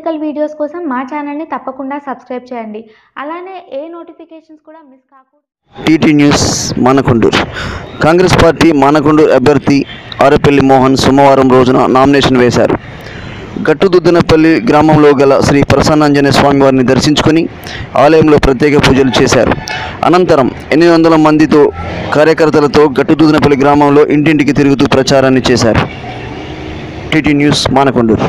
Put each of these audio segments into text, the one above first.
Political videos కోసం మా ఛానల్ని తప్పకుండా సబ్స్క్రైబ్ చేయండి అలానే ఏ నోటిఫికేషన్స్ కూడా మిస్ కాకూడదు TT news Manakondur Congress party Manakondur అభ్యర్థి ఆరపల్లి మోహన్ సోమవారం రోజున నామినేషన్ వేశారు గట్టుదుద్దనపల్లి గ్రామంలో గల శ్రీ ప్రసన్నాంజనేయ స్వామి వారిని దర్శించుకొని ఆలయంలో ప్రత్యేక పూజలు చేశారు అనంతరం ఎనిమిది వందల మందితో కార్యకర్తలతో గట్టుదుద్దనపల్లి గ్రామంలో ఇంటింటికి తిరుగుతూ ప్రచారాన్ని చేశారు టీటీ న్యూస్ మానకొండూరు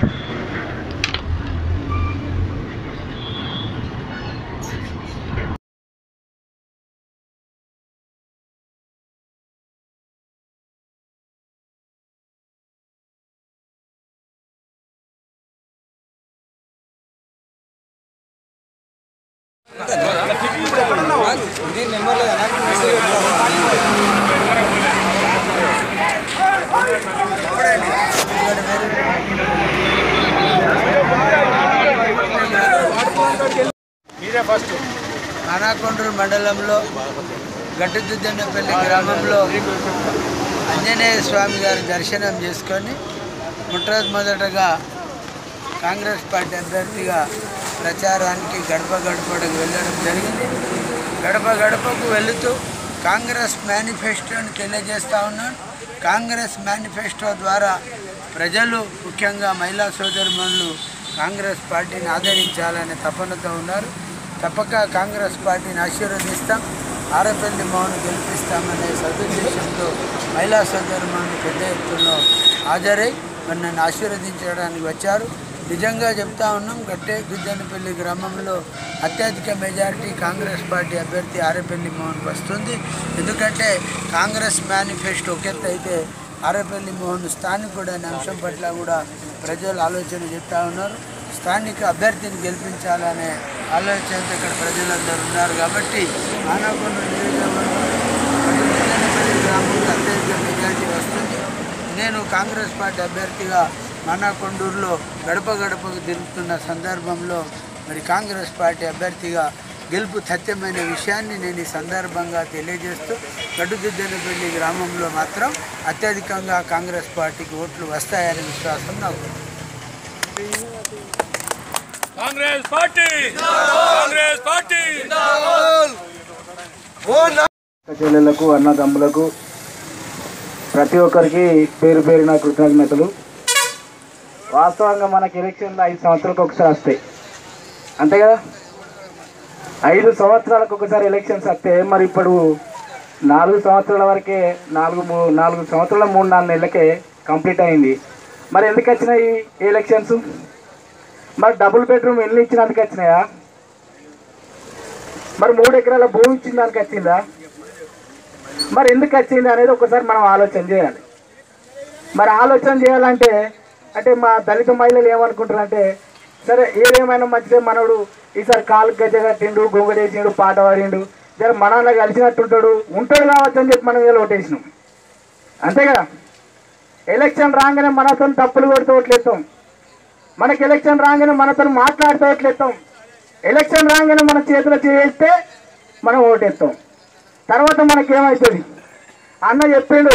కానాకొండూరు మండలంలో గట్టుదిద్దన్నపల్లి గ్రామంలో ఆంజనేయ స్వామి గారి దర్శనం చేసుకొని మొట్టమొదటగా కాంగ్రెస్ పార్టీ అభ్యర్థిగా ప్రచారానికి గడప గడపడకు వెళ్ళడం జరిగింది గడప గడపకు వెళుతూ కాంగ్రెస్ మేనిఫెస్టోని తెలియజేస్తా ఉన్నాను కాంగ్రెస్ మేనిఫెస్టో ద్వారా ప్రజలు ముఖ్యంగా మహిళా సోదరుమణులు కాంగ్రెస్ పార్టీని ఆదరించాలనే తపనతో ఉన్నారు తప్పక కాంగ్రెస్ పార్టీని ఆశీర్వదిస్తాం ఆరపల్లి మౌన్ గెలిపిస్తామనే సదుద్దేశంతో మహిళా సోదరుమణులు పెద్ద ఎత్తున హాజరై మరి నన్ను ఆశీర్వదించడానికి వచ్చారు నిజంగా చెప్తా ఉన్నాం గట్టే గుజ్జనపల్లి గ్రామంలో అత్యధిక మెజారిటీ కాంగ్రెస్ పార్టీ అభ్యర్థి ఆరేపల్లి మోహన్ వస్తుంది ఎందుకంటే కాంగ్రెస్ మేనిఫెస్టో ఒక ఎత్తు అయితే ఆరేపల్లి మోహన్ స్థానికుడు అనే అంశం పట్ల కూడా ప్రజలు ఆలోచన చెప్తా ఉన్నారు స్థానిక అభ్యర్థిని గెలిపించాలనే ఆలోచనతో ఇక్కడ ప్రజలందరూ ఉన్నారు కాబట్టి ఆనకొండ నియోజకవర్గం గుజ్జనపల్లి గ్రామంలో అత్యధిక మెజారిటీ వస్తుంది నేను కాంగ్రెస్ పార్టీ అభ్యర్థిగా మన్నాకొండూరులో గడప గడపకు తిరుగుతున్న సందర్భంలో మరి కాంగ్రెస్ పార్టీ అభ్యర్థిగా గెలుపు తథ్యమైన విషయాన్ని నేను ఈ సందర్భంగా తెలియజేస్తూ గడ్డుదిద్దనపల్లి గ్రామంలో మాత్రం అత్యధికంగా కాంగ్రెస్ పార్టీకి ఓట్లు వస్తాయనే విశ్వాసం నాకు ఉంది. కాంగ్రెస్ పార్టీ కాంగ్రెస్ పార్టీ చెల్లెళ్లకు అన్నదమ్ములకు ప్రతి ఒక్కరికి పేరు పేరున కృతజ్ఞతలు వాస్తవంగా మనకి ఎలక్షన్లు ఐదు సంవత్సరాలకు ఒకసారి వస్తాయి అంతే కదా ఐదు సంవత్సరాలకు ఒకసారి ఎలక్షన్స్ వస్తే మరి ఇప్పుడు నాలుగు సంవత్సరాల వరకే నాలుగు మూ నాలుగు సంవత్సరాల మూడు నాలుగు నెలలకే కంప్లీట్ అయింది మరి ఎందుకు వచ్చినాయి ఈ ఎలక్షన్స్ మరి డబుల్ బెడ్రూమ్ ఎన్ని ఇచ్చినందుకు వచ్చినాయా మరి మూడు ఎకరాల భూమి ఇచ్చిన దానికి వచ్చిందా మరి ఎందుకు వచ్చింది అనేది ఒకసారి మనం ఆలోచన చేయాలి మరి ఆలోచన చేయాలంటే అంటే మా దళిత మహిళలు ఏమనుకుంటారంటే సరే ఏదేమైనా మంచిదే మనోడు ఈసారి కాలు గజ్జ కట్టిండు గొంగడేసిండు పాట పాడిండు జర మనల్ని కలిసినట్టుంటాడు ఉంటాడు కావచ్చు అని చెప్పి మనం ఇలా ఓటేసినాం అంతే కదా ఎలక్షన్ రాగానే మనతో తప్పులు కొడుతూ ఓట్లేస్తాం మనకి ఎలక్షన్ రాగానే మనతో మాట్లాడుతూ ఓట్లేస్తాం ఎలక్షన్ రాగానే మన చేతిలో చేస్తే మనం ఓటేస్తాం తర్వాత మనకేమవుతుంది అన్న చెప్పిండు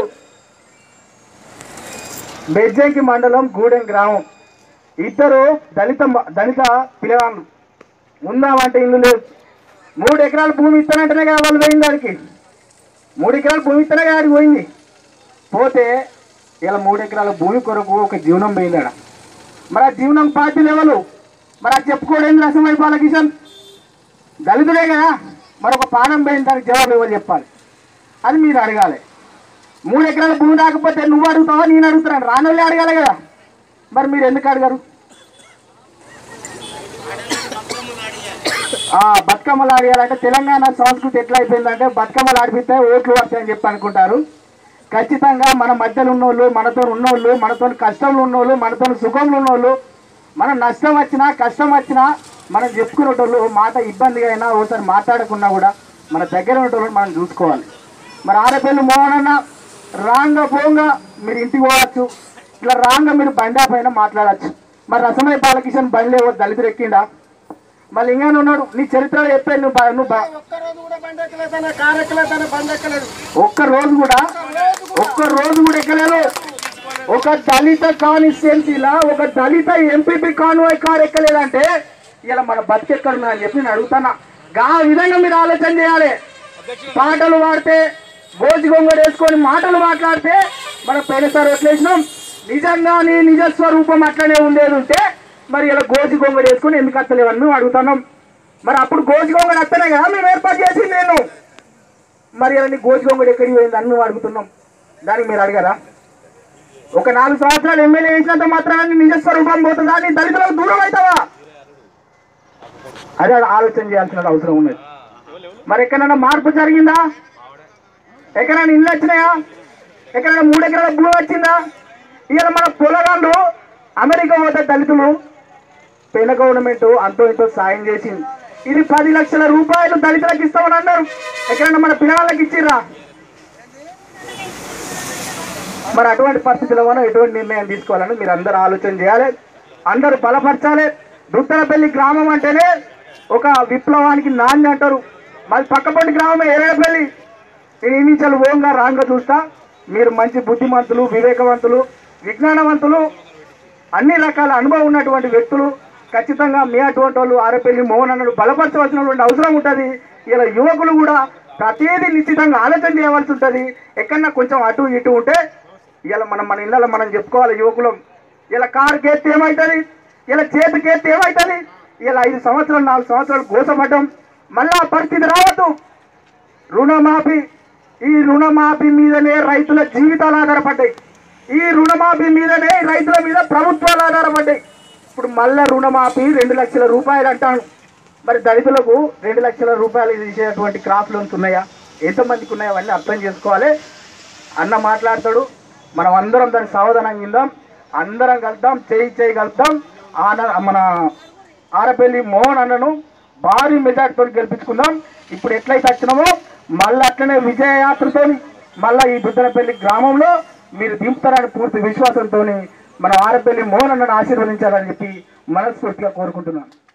బెజ్జంకి మండలం గూడెం గ్రామం ఇద్దరు దళిత మ- దళిత పిల్లవాళ్ళు ఉందామంటే ఇల్లు లేదు మూడు ఎకరాల భూమి ఇస్తానంటేనే కదా వాళ్ళు పోయింది దానికి మూడు ఎకరాల భూమి ఇస్తేనే కదా ఆడికి పోయింది పోతే ఇలా మూడు ఎకరాల భూమి కొరకు ఒక జీవనం పోయింది ఆడ మరి ఆ జీవనం పార్టీ లెవెలు మరి అది చెప్పుకోవడం రసమై బాలకిషన్ దళితుడే కదా మరి ఒక పానం పోయిన దానికి జవాబు ఎవరు చెప్పాలి అది మీరు అడగాలి మూడు ఎకరాల భూమి రాకపోతే నువ్వు అడుగుతావా నేను అడుగుతున్నాను రానోళ్ళే అడగాలి కదా మరి మీరు ఎందుకు అడగరు ఆ, బతుకమ్మలు ఆడియాలంటే తెలంగాణ సంస్కృతి ఎట్లా అయిపోయిందంటే బతుకమ్మలు ఆడిపిస్తే ఓట్లు వస్తాయని చెప్పి అనుకుంటారు ఖచ్చితంగా మన మధ్యలో ఉన్నోళ్ళు మనతో ఉన్నోళ్ళు మనతో కష్టంలో ఉన్నోళ్ళు మనతో సుఖంలో ఉన్నోళ్ళు మన నష్టం వచ్చినా కష్టం వచ్చినా మనం చెప్పుకునేటోళ్ళు మాట ఇబ్బందిగా అయినా ఒకసారి మాట్లాడకున్నా కూడా మన దగ్గర ఉన్నటోళ్ళు మనం చూసుకోవాలి మరి ఆడపిల్లి మోహనన్న రాంగ పోంగా మీరు ఇంటికి పోవచ్చు ఇట్లా రాంగ మీరు బండి పైన మాట్లాడచ్చు మరి రసమై బాలకిషన్ బండి ఎవరు దళితుడు ఎక్కిండా మళ్ళీ ఇంకా ఉన్నాడు నీ చరిత్ర చెప్పాను నువ్వు బా- నువ్వు బా- ఒక్క రోజు కూడా ఒక్క రోజు కూడా ఎక్కలేదు ఒక దళిత కాన్స్టిట్యున్సీలా ఒక దళిత ఎంపీపీ కాన్వాయ్ కార్ ఎక్కలేదంటే ఇలా మన బతికెక్కడున్నా అని చెప్పి నేను అడుగుతానా గా విధంగా మీరు ఆలోచన చేయాలి పాటలు పాడితే గోజి గొంగడు వేసుకొని మాటలు మాట్లాడితే మన పోయినసారి వదిలేసినాం నిజంగా నీ నిజ స్వరూపం అట్లనే ఉండేది ఉంటే మరి ఇలా గోజి గొంగడు వేసుకొని ఎందుకు అత్తలేవని మేము అడుగుతున్నాం మరి అప్పుడు గోజి గొంగడు అత్తనే కదా మేము ఏర్పాటు చేసింది నేను మరి ఇలా నీ గోజి గొంగడు ఎక్కడికి పోయింది అని మేము అడుగుతున్నాం దానికి మీరు అడగరా ఒక నాలుగు సంవత్సరాలు ఎమ్మెల్యే చేసినంత మాత్రాన నీ నిజ స్వరూపం పోతుందా నీ దళితులకు దూరం అవుతావా అదే ఆలోచన చేయాల్సిన అవసరం ఉన్నది మరి ఎక్కడైనా మార్పు జరిగిందా ఎక్కడైనా ఇల్లు వచ్చినాయా ఎక్కడైనా మూడు ఎకరాల భూమి వచ్చిందా ఇవాళ మన పొలగాళ్ళు అమెరికా పోతే దళితులు పెన గవర్నమెంట్ అంతో ఇంతో సాయం చేసింది ఇది పది లక్షల రూపాయలు దళితులకు ఇస్తామని అన్నారు ఎక్కడైనా మన పిల్లగాళ్ళకి ఇచ్చిర్రా మరి అటువంటి పరిస్థితుల్లో మనం ఎటువంటి నిర్ణయం తీసుకోవాలని మీరు అందరూ ఆలోచన చేయాలి అందరూ బలపరచాలి దుత్తలపల్లి గ్రామం అంటేనే ఒక విప్లవానికి నాంది అంటారు మాది పక్కపొంటి గ్రామమే ఎరడపల్లి నేను ఈ నుంచి ఓంగా రాంగా చూస్తా మీరు మంచి బుద్ధిమంతులు వివేకవంతులు విజ్ఞానవంతులు అన్ని రకాల అనుభవం ఉన్నటువంటి వ్యక్తులు ఖచ్చితంగా మీ అటువంటి వాళ్ళు ఆరపల్లి మోహన్ అన్నడు బలపరచవలసినటువంటి అవసరం ఉంటుంది ఇలా యువకులు కూడా ప్రతిదీ నిశ్చితంగా ఆలోచన చేయవలసి ఉంటుంది ఎక్కడన్నా కొంచెం అటు ఇటు ఉంటే ఇలా మనం మన ఇళ్ళలో మనం చెప్పుకోవాలి యువకులం ఇలా కారు కేస్తే ఏమవుతుంది ఇలా చేతి కేస్తే ఏమవుతుంది ఇలా ఐదు సంవత్సరాలు నాలుగు సంవత్సరాలు గోసపడ్డం మళ్ళా ఆ పరిస్థితి రావద్దు రుణమాఫీ ఈ రుణమాఫీ మీదనే రైతుల జీవితాలు ఆధారపడ్డాయి ఈ రుణమాఫీ మీదనే రైతుల మీద ప్రభుత్వాలు ఆధారపడ్డాయి ఇప్పుడు మళ్ళా రుణమాఫీ రెండు లక్షల రూపాయలు అంటాను మరి దళితులకు రెండు లక్షల రూపాయలు ఇచ్చేటువంటి క్రాప్ లోన్స్ ఉన్నాయా ఎంతమందికి ఉన్నాయో అవన్నీ అర్థం చేసుకోవాలి అన్న మాట్లాడతాడు మనం అందరం దానికి సావధానంగా ఇందాం అందరం కలుద్దాం చేయి చేయి కలుద్దాం ఆన మన ఆరపల్లి మోహన్ అన్నను భారీ మెజార్టీతో గెలిపించుకుందాం ఇప్పుడు ఎట్లయితే వచ్చినామో మళ్ళీ అట్లనే విజయయాత్రతో మళ్ళీ ఈ బుద్ధనపల్లి గ్రామంలో మీరు దింపుతారని పూర్తి విశ్వాసంతో మన ఆరపల్లి మోహన్ అన్నను ఆశీర్వదించాలని చెప్పి మనస్ఫూర్తిగా కోరుకుంటున్నాను